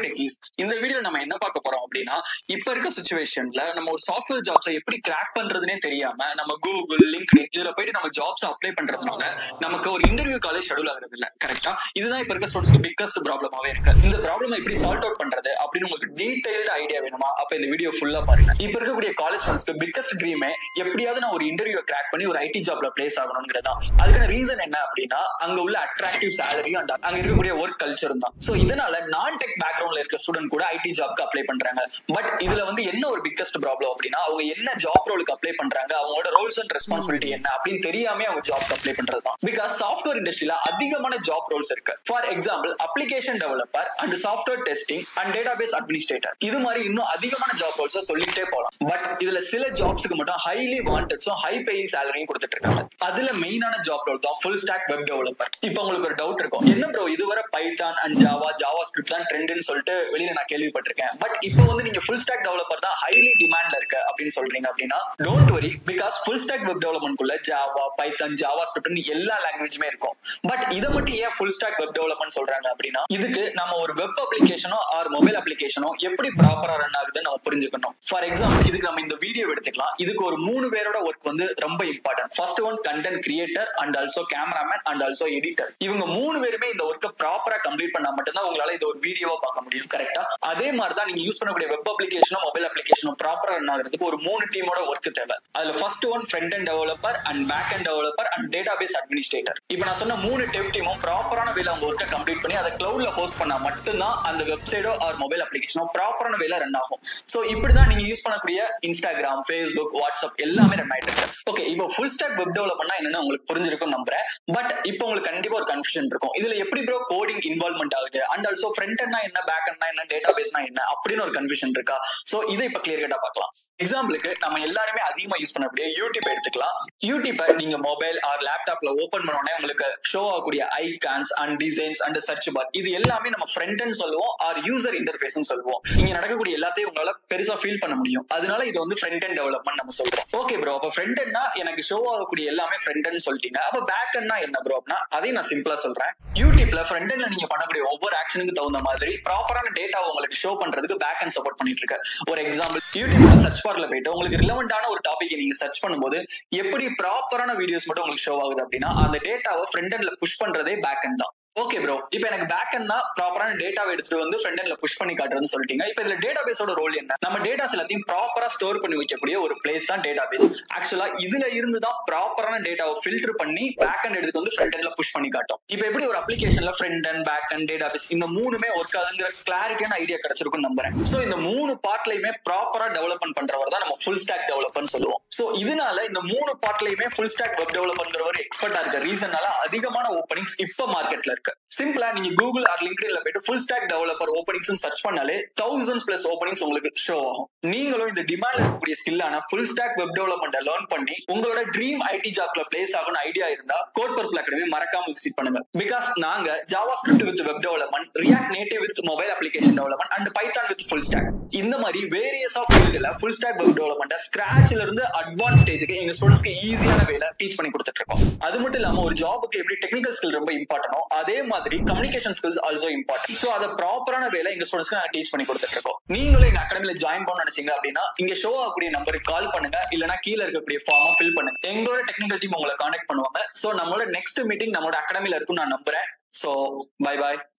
techies இந்த video நம்ம என்ன பார்க்க போறோம் அப்படின்னா இப்ப இருக்க சுச்சுவேஷன்ல நம்ம ஒரு சாஃப்ட்வேர் ஜாப்ஸை எப்படி கிராக் பண்றதுனே தெரியாம நம்ம கூகுள் லிங்க் இதுல போயிட்டு நம்ம ஜாப்ஸ் அப்ளை பண்றதுனால நமக்கு ஒரு இன்டர்வியூ காலேஜ் ஷெடியூல் ஆகுறது இல்ல கரெக்டா இதுதான் இப்ப இருக்க ஸ்டூடெண்ட்ஸ்க்கு பிக்கஸ்ட் ப்ராப்ளமாவே இருக்கு இந்த ப்ராப்ளம் எப்படி சால்வ் அவுட் பண்றது அப்படின்னு உங்களுக்கு டீடைல்டு ஐடியா வேணுமா அப்ப இந்த வீடியோ ஃபுல்லா பாருங்க இப்ப இருக்கக்கூடிய காலேஜ் ஸ்டூடெண்ட்ஸ்க்கு பிக்கஸ்ட் ட்ரீமே எப்படியாவது நான் ஒரு இன்டர்வியூ கிராக் பண்ணி ஒரு ஐடி ஜாப்ல பிளேஸ் ஆகணுங்கிறது தான் அதுக்கான ரீசன் என்ன அப்படின்னா அங்க உள்ள அட்ராக்டிவ் சேலரி அண்ட் அங்க இருக்கக்கூடிய ஒர்க் கல்ச்சர் தான் சோ இதனால நான் டெக் பேக்ரவுண்ட்ல இருக்க ஸ்டூடெண்ட் கூட ஐடி ஜாப்க்கு அப்ளை பண்றாங்க பட் இதுல வந்து என்ன ஒரு பிக்கஸ்ட் ப்ராப்ளம் அப்படின்னா அவங்க என்ன ஜாப் ரோலுக்கு அப்ளை பண்றாங்க அவங்களோட ரோல்ஸ் அண்ட் ரெஸ்பான்சிபிலிட்டி என்ன அப்படின்னு தெரியாம அவங்க ஜாப்க்கு அப்ளை பண்றது தான் பிகாஸ் சாஃப்ட்வேர் இண்டஸ்ட்ரியில அதிகமான ஜாப் ரோல்ஸ் இருக்கு for example application developer and software testing and database administrator இது மாதிரி இன்னும் அதிகமான ஜாப் ரோல்ஸ் சொல்லிட்டே போகலாம் பட் இதுல சில ஜாப்ஸ்க்கு மட்டும் ஹைலி வாண்டட்ஸும் ஹை பேயிங் சேலரியும் கொடுத்துட்டு இருக்காங்க அதுல மெயினான ஜாப் ரோல் தான் ஃபுல் ஸ்டாக் வெப் டெவலப்பர் இப்போ உங்களுக்கு ஒரு டவுட் இருக்கும் என்ன ப்ரோ இதுவரை Python and Java Java script தான் ட்ரெண்ட்னு சொல்லிட்டு வெளியில நான் கேள்விப்பட்டிருக்கேன் பட் இப்போ வந்து நீங்க ஃபுல் ஸ்டாக் டெவலப்பர் தான் ஹைலி டிமாண்ட்ல இருக்கு அப்படின்னு சொல்றீங்க அப்படின்னா don't worry because full stack web development குள்ள ஜாவா பைத்தான் ஜாவா ஸ்கிரிப்ட் எல்லா லாங்குவேஜுமே இருக்கும் பட் இதை மட்டும் ஏன் ஃபுல் ஸ்டாக் வெப் டெவலப்மெண்ட் சொல்றாங்க அப்படின்னா இதுக்கு நம்ம ஒரு வெப் அப்ளிகேஷனோ ஆர் மொபைல் அப்ளிகேஷனோ எப்படி ப்ராப்பரா ரன் ஆகுதுன்னு நம்ம புரிஞ்சுக்கணும் ஃபார் எக்ஸாம்பிள் இதுக்கு நம்ம இந்த வீடியோ எடுத்துக்கலாம் இதுக்கு ஒரு மூணு பேரோட ஒர்க் வந்து ரொம்ப important first one content creator and also cameraman and also editor இவங்க மூணு பேருமே இந்த ஒர்க்கை ப்ராப்பரா கம்ப்ளீட் பண்ணா மட்டும்தான் உங்களால இது ஒரு வீடியோவா பார்க்க முடியும் கரெக்டா அதே மாதிரி தான் நீங்க யூஸ் பண்ணக்கூடிய வெப் அப்ளிகேஷனோ மொபைல் அப்ளிகேஷனோ ப்ராப்பரா ரன் ஆகிறதுக்கு ஒரு மூணு டீமோட ஒர்க் தேவை அதுல first one front end developer and back end developer and database administrator இப்போ நான் சொன்ன மூணு டெவ் டீமும் ப்ராப்பரான வேலை அவங்க ஒர்க்கை கம்ப்ளீட் பண்ணி அதை கிளவுட்ல ஹோஸ்ட் பண்ணா மட்டும்தான் அந்த வெப்சைட்டோ ஆர் மொபைல் அப்ளிகேஷனோ ப்ராப்பரான வேலை ரன் ஆகும் ஸோ இப்படிதான் நீங்க யூஸ் பண்ணக்கூடிய இன்ஸ்டாகிராம் ஃபேஸ்புக் வாட்ஸ்அப் எல்லாமே ரன் ஆயிட்டு இருக்கு ஓகே இப்போ ஃபுல் ஸ்டாக் வெப் டெவலப்மெண்ட் என்னன்னு உங்களுக்கு புரிஞ்சிருக்கும் நம்புறேன் பட் இப்போ உங்களுக்கு கண்டிப்பா ஒரு கன்ஃபியூஷன் இருக்கும் இதுல எப்படி ப்ரோ கோடிங் இன்வால்மெண்ட் ஆகுது அண்ட் ஆல்சோ ஃப்ரண்ட் எண்ட்னா என்ன பேக் எண்ட்னா என்ன டேட்டா பேஸ்னா என்ன அப்படின்னு ஒரு கன்ஃபியூஷன் இருக்கா சோ இதை இப்ப கிளியர் கட்டா பார்க்கலாம் எக்ஸாம்பிளுக்கு நம்ம எல்லாருமே அதிகமா யூஸ் பண்ணக்கூடிய யூடியூப் எடுத்துக்கலாம் யூடியூப்பை நீங்க மொபைல் ஆர் லேப்டாப்ல ஓபன் பண்ண உடனே உங்களுக்கு ஷோ ஆகக்கூடிய icons and designs and search bar இது எல்லாமே நம்ம ஃப்ரண்ட் அண்ட் சொல்லுவோம் ஆர் யூசர் இன்டர்ஃபேஸ் சொல்லுவோம் இங்க நடக்கக்கூடிய எல்லாத்தையும் உங்களால பெருசா ஃபீல் பண்ண முடியும் அதனால இது வந்து ஃப்ரண்ட் அண்ட் டெவலப்மெண்ட் நம்ம சொல்றோம் ஓகே ப்ரோ அப்ப ஃப்ரண்ட் அண்ட்னா எனக்கு ஷோ ஆகக்கூடிய எல்லாமே ஃப்ரண்ட் அண்ட் சொல்லிட்டீங்க அப்ப பேக் அண்ட்னா என்ன ப்ரோ அப்படின்னா அதையும் நான் சிம்பிளா சொல்றேன் யூடியூப்ல ஃப்ரண்ட் அண்ட்ல நீங்க பண்ணக்கூடிய ஒவ்வொரு ஆக்ஷனுக்கு தகுந்த மாதிரி ப்ராப்பரான டேட்டா உங்களுக்கு ஷோ பண்றதுக்கு பேக் அண்ட் சப்போர்ட் பண்ணிட்டு இருக்கு ஒரு எக்ஸாம்பிள் யூடியூப்ல சர்ச் பார்ல போயிட்டு உங்களுக்கு ரிலவெண்டான ஒரு டாபிக் நீங்க சர்ச் பண்ணும்போது எப்படி ப்ராப்பரான வீடியோஸ் மட்டும் உங்களுக்கு ஷோ ஆகுது அப்படின்னா அந்த டேட்டாவை ஃப்ரண்ட் அண்ட்ல புஷ் பண்றதே பேக் அண்ட் தான் ஓகே ப்ரோ இப்போ எனக்கு பேக் அண்ட்னா ப்ராப்பரான டேட்டாவை எடுத்துட்டு வந்து ஃப்ரண்ட் எண்ட்ல புஷ் பண்ணி காட்டுறதுன்னு சொல்லிட்டீங்க இப்போ இதுல டேட்டா பேஸோட ரோல் என்ன நம்ம டேட்டாஸ் எல்லாத்தையும் ப்ராப்பரா ஸ்டோர் பண்ணி வைக்கக்கூடிய ஒரு பிளேஸ் தான் டேட்டா பேஸ் ஆக்சுவலா இதுல இருந்து தான் ப்ராப்பரான டேட்டாவை ஃபில்டர் பண்ணி பேக் அண்ட் எடுத்து வந்து ஃப்ரண்ட் எண்ட்ல புஷ் பண்ணி காட்டும் இப்போ எப்படி ஒரு அப்ளிகேஷன்ல front end back end data base இந்த மூணுமே ஒர்க் ஆகுங்கிற கிளாரிட்டியான ஐடியா கிடைச்சிருக்கும் நம்புறேன் சோ இந்த மூணு பார்ட்லயுமே ப்ராப்பரா டெவலப்மெண்ட் பண்றவர் தான் நம்ம ஃபுல் ஸ்டாக் டெவலப்மெண்ட் சொல்லுவோம் சோ இதனால இந்த மூணு பார்ட்லயுமே ஃபுல் ஸ்டாக் வெப் டெவலப்மெண்ட்ங்கிறவர் எக்ஸ்பர்ட்டா இருக்க ரீசனால அதிகமான ஓப்பனிங்ஸ் இப்ப மார்க்கெட்ல இருக்கு சிம்பிளா நீங்க கூகுள் ஆர் லிங்க்டின்ல போயிட்டு full stack developer openings search பண்ணாலே தௌசண்ட்ஸ் பிளஸ் ஓப்பனிங்ஸ் உங்களுக்கு ஷோ ஆகும் நீங்களும் இந்த டிமாண்ட் இருக்கக்கூடிய ஸ்கில்லான full stack web development learn பண்ணி உங்களோட ட்ரீம் ஐடி ஜாப்ல பிளேஸ் ஆகணும் ஐடியா இருந்தா கோட் பர்பிள் அகாடமி மறக்காம விசிட் பண்ணுங்க பிகாஸ் நாங்க Java script with web development React Native with mobile application development and Python with full stack இந்த மாதிரி வேரியஸ் ஆஃப் ஃபீல்டுல ஃபுல் ஸ்டாக் வெப் டெவலப்மெண்ட் ஸ்கிராச்ல இருந்து அட்வான்ஸ் ஸ்டேஜுக்கு எங்க ஸ்டூடெண்ட்ஸ்க்கு ஈஸியான வேலை டீச் பண்ணி கொடுத்துட்டு இருக்கோம் அது மட்டும் இல்லாம ஒரு ஜாபுக்கு எப்படி டெக்னிக்கல் ஸ்கில் ரொம்ப இம்பார்ட்டனோ அதே மாதிரி communication skills also important so அதை ப்ராப்பரான வேலை எங்க ஸ்டூடெண்ட்ஸ்க்கு நான் டீச் பண்ணி கொடுத்துட்டு இருக்கோம் நீங்களும் எங்க அகாடமில ஜாயின் பண்ண நினைச்சீங்க அப்படின்னா இங்க ஷோ ஆகக்கூடிய நம்பருக்கு கால் பண்ணுங்க இல்லனா கீழே இருக்கக்கூடிய ஃபார்மை ஃபில் பண்ணுங்க எங்களோட டெக்னிக்கல் டீம் உங்களை கான்டாக்ட் பண்ணுவாங்க ஸோ நம்மளோட நெக்ஸ்ட் மீட்டிங் நம்மளோட அகாடமில இருக்கும் நான் நம்புறேன் ஸோ பை பாய்